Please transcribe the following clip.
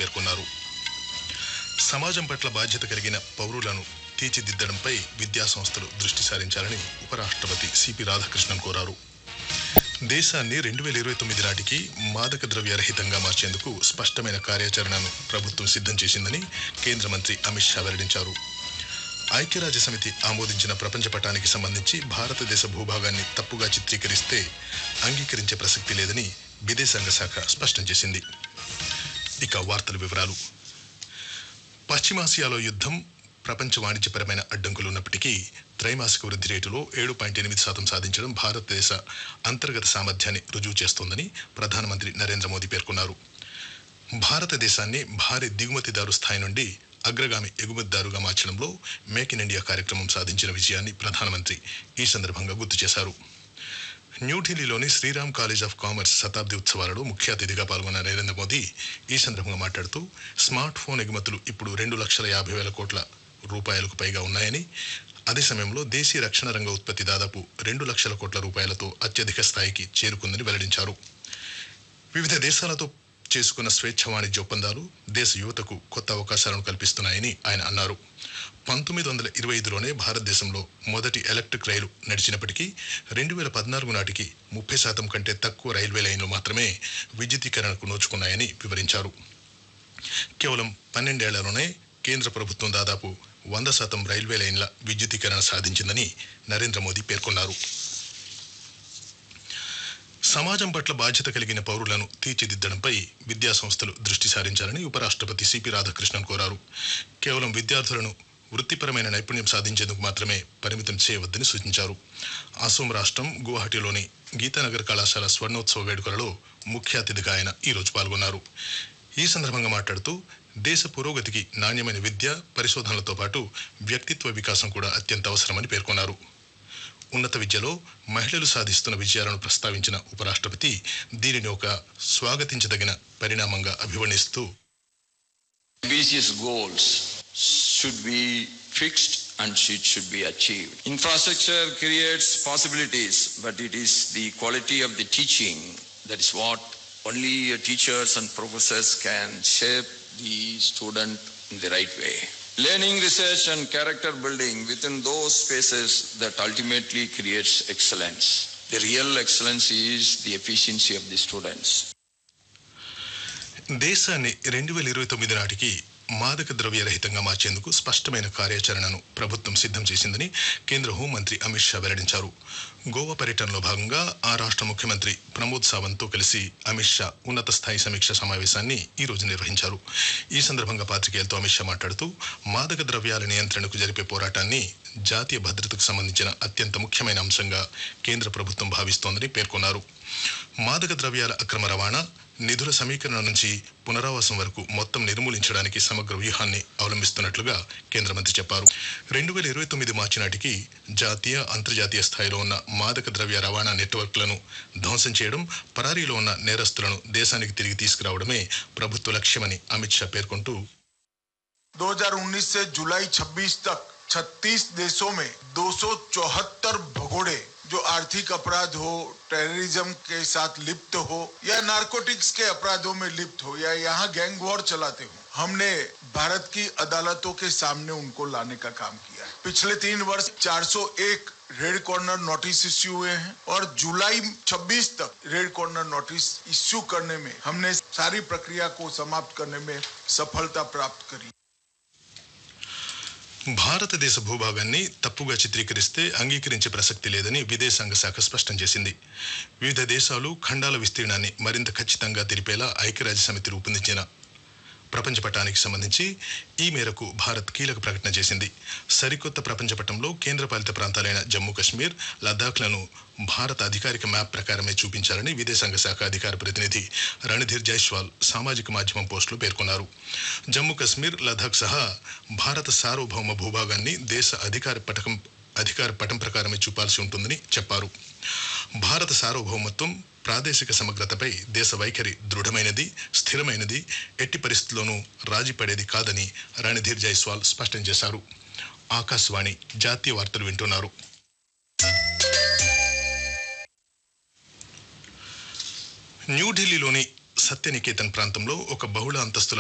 పేర్కొన్నారు సమాజం పట్ల బాధ్యత కలిగిన పౌరులను తీర్చిదిద్దడంపై విద్యా సంస్థలు దృష్టి సారించాలని ఉపరాష్ట్రపతి సిపి రాధాకృష్ణన్ కోరారు దేశాన్ని రెండు వేల ఇరవై తొమ్మిది నాటికి మాదక ద్రవ్య రహితంగా మార్చేందుకు స్పష్టమైన కార్యాచరణను ప్రభుత్వం సిద్ధం చేసిందని కేంద్ర మంత్రి అమిత్ షా వెల్లడించారు ఐక్యరాజ్య సమితి ఆమోదించిన ప్రపంచ పటానికి సంబంధించి భారతదేశ భూభాగాన్ని తప్పుగా చిత్రీకరిస్తే అంగీకరించే ప్రసక్తి లేదని విదేశాంగ శాఖ స్పష్టం చేసింది ఇక వార్తల వివరాలు పశ్చిమాసియాలో యుద్ధం ప్రపంచ వాణిజ్యపరమైన అడ్డంకులు ఉన్నప్పటికీ త్రైమాసిక వృద్ధి రేటులో ఏడు పాయింట్ ఎనిమిది శాతం సాధించడం భారతదేశ అంతర్గత సామర్థ్యాన్ని రుజువు చేస్తోందని ప్రధానమంత్రి నరేంద్ర మోదీ పేర్కొన్నారు భారతదేశాన్ని భారీ దిగుమతిదారు స్థాయి నుండి అగ్రగామి ఎగుమతిదారుగా మార్చడంలో మేక్ ఇన్ ఇండియా కార్యక్రమం సాధించిన విజయాన్ని ప్రధానమంత్రి ఈ సందర్భంగా గుర్తు చేశారు న్యూఢిల్లీలోని శ్రీరామ్ కాలేజ్ ఆఫ్ కామర్స్ శతాబ్ది ఉత్సవాలలో ముఖ్య అతిథిగా పాల్గొన్న నరేంద్ర మోదీ ఈ సందర్భంగా మాట్లాడుతూ స్మార్ట్ ఫోన్ ఎగుమతులు ఇప్పుడు రెండు లక్షల యాభై వేల కోట్ల రూపాయలకు పైగా ఉన్నాయని అదే సమయంలో దేశీయ రక్షణ రంగ ఉత్పత్తి దాదాపు రెండు లక్షల కోట్ల రూపాయలతో అత్యధిక స్థాయికి చేరుకుందని వెల్లడించారు వివిధ దేశాలతో చేసుకున్న స్వేచ్ఛ వాణిజ్య ఒప్పందాలు దేశ యువతకు కొత్త అవకాశాలను కల్పిస్తున్నాయని ఆయన అన్నారు పంతొమ్మిది వందల ఇరవై ఐదులోనే భారతదేశంలో మొదటి ఎలక్ట్రిక్ రైలు నడిచినప్పటికీ రెండు వేల పద్నాలుగు నాటికి ముప్పై శాతం కంటే తక్కువ రైల్వే లైన్లు మాత్రమే విద్యుదీకరణకు నోచుకున్నాయని వివరించారు కేవలం పన్నెండేళ్లలోనే కేంద్ర ప్రభుత్వం దాదాపు వంద శాతం రైల్వే లైన్ల విద్యుదీకరణ సాధించిందని నరేంద్ర మోదీ పేర్కొన్నారు సమాజం పట్ల బాధ్యత కలిగిన పౌరులను తీర్చిదిద్దడంపై విద్యా సంస్థలు దృష్టి సారించాలని ఉపరాష్ట్రపతి సిపి రాధాకృష్ణన్ కోరారు కేవలం విద్యార్థులను వృత్తిపరమైన నైపుణ్యం సాధించేందుకు మాత్రమే పరిమితం చేయవద్దని సూచించారు అసోం రాష్ట్రం గువాహటిలోని గీతానగర్ కళాశాల స్వర్ణోత్సవ వేడుకలలో ముఖ్య అతిథిగా ఆయన ఈరోజు పాల్గొన్నారు ఈ సందర్భంగా మాట్లాడుతూ దేశ పురోగతికి నాణ్యమైన విద్య పరిశోధనలతో పాటు వ్యక్తిత్వ వికాసం కూడా అత్యంత అవసరమని పేర్కొన్నారు ఉన్నత విద్యలో మహిళలు సాధిస్తున్న విజయాలను ప్రస్తావించిన ఉపరాష్ట్రపతి దీనిని ఒక స్వాగతించదగిన పరిణామంగా అభివర్ణిస్తూ ambitious goals should be fixed and it should be achieved. Infrastructure creates possibilities, but it is the quality of the teaching that is what only uh, teachers and professors can shape the student in the right way. Learning, research, and character building within those spaces that ultimately creates excellence. The real excellence is the efficiency of the students. దేశాన్ని రెండు వేల ఇరవై తొమ్మిది నాటికి మాదక ద్రవ్య రహితంగా మార్చేందుకు స్పష్టమైన కార్యాచరణను ప్రభుత్వం సిద్ధం చేసిందని కేంద్ర హోంమంత్రి అమిత్ షా వెల్లడించారు గోవా పర్యటనలో భాగంగా ఆ రాష్ట్ర ముఖ్యమంత్రి ప్రమోద్ సావంత్తో కలిసి అమిత్ షా ఉన్నత స్థాయి సమీక్ష సమావేశాన్ని ఈ రోజు నిర్వహించారు ఈ సందర్భంగా పాత్రికేయులతో అమిత్ షా మాట్లాడుతూ మాదక ద్రవ్యాల నియంత్రణకు జరిపే పోరాటాన్ని జాతీయ భద్రతకు సంబంధించిన అత్యంత ముఖ్యమైన అంశంగా కేంద్ర ప్రభుత్వం భావిస్తోందని పేర్కొన్నారు మాదక ద్రవ్యాల అక్రమ రవాణా నిధుల సమీకరణ నుంచి పునరావాసం వరకు మొత్తం నిర్మూలించడానికి సమగ్ర వ్యూహాన్ని అవలంబిస్తున్నట్లుగా కేంద్ర మంత్రి చెప్పారు రెండు వేల ఇరవై తొమ్మిది మార్చి నాటికి జాతీయ అంతర్జాతీయ స్థాయిలో ఉన్న మాదక ద్రవ్య రవాణా నెట్వర్క్లను ధ్వంసం చేయడం పరారీలో ఉన్న నేరస్తులను దేశానికి తిరిగి తీసుకురావడమే ప్రభుత్వ లక్ష్యమని అమిత్ షా పేర్కొంటూ 2019 से जुलाई 26 तक 36 देशों में 274 भगोड़े जो आर्थिक अपराध हो टेररिज्म के साथ लिप्त हो या नारकोटिक्स के अपराधों में लिप्त हो या यहाँ गैंग वॉर चलाते हो हमने भारत की अदालतों के सामने उनको लाने का काम किया है पिछले तीन वर्ष 401 रेड कॉर्नर नोटिस इश्यू हुए हैं और जुलाई 26 तक रेड कॉर्नर नोटिस इश्यू करने में हमने सारी प्रक्रिया को समाप्त करने में सफलता प्राप्त करी భారతదేశ భూభాగాన్ని తప్పుగా చిత్రీకరిస్తే అంగీకరించే ప్రసక్తి లేదని విదేశాంగ శాఖ స్పష్టం చేసింది వివిధ దేశాలు ఖండాల విస్తీర్ణాన్ని మరింత ఖచ్చితంగా తెలిపేలా ఐక్యరాజ్య సమితి రూపొందించిన ప్రపంచ పటానికి సంబంధించి ఈ మేరకు భారత్ కీలక ప్రకటన చేసింది సరికొత్త ప్రపంచ పటంలో కేంద్రపాలిత ప్రాంతాలైన జమ్మూ కశ్మీర్ లద్దాఖ్లను భారత అధికారిక మ్యాప్ ప్రకారమే చూపించాలని విదేశాంగ శాఖ అధికార ప్రతినిధి రణధీర్ జైస్వాల్ సామాజిక మాధ్యమం పోస్టులో పేర్కొన్నారు జమ్మూ కశ్మీర్ లద్దాఖ్ సహా భారత సార్వభౌమ భూభాగాన్ని దేశ అధికార పటకం అధికార పటం ప్రకారమే చూపాల్సి ఉంటుందని చెప్పారు భారత సార్వభౌమత్వం ప్రాదేశిక సమగ్రతపై దేశ వైఖరి దృఢమైనది స్థిరమైనది ఎట్టి పరిస్థితుల్లోనూ రాజీ పడేది కాదని రణధీర్ జైస్వాల్ స్పష్టం చేశారు ఆకాశవాణి జాతీయ వార్తలు వింటున్నారు న్యూఢిల్లీలోని సత్యనికేతన్ ప్రాంతంలో ఒక బహుళ అంతస్తుల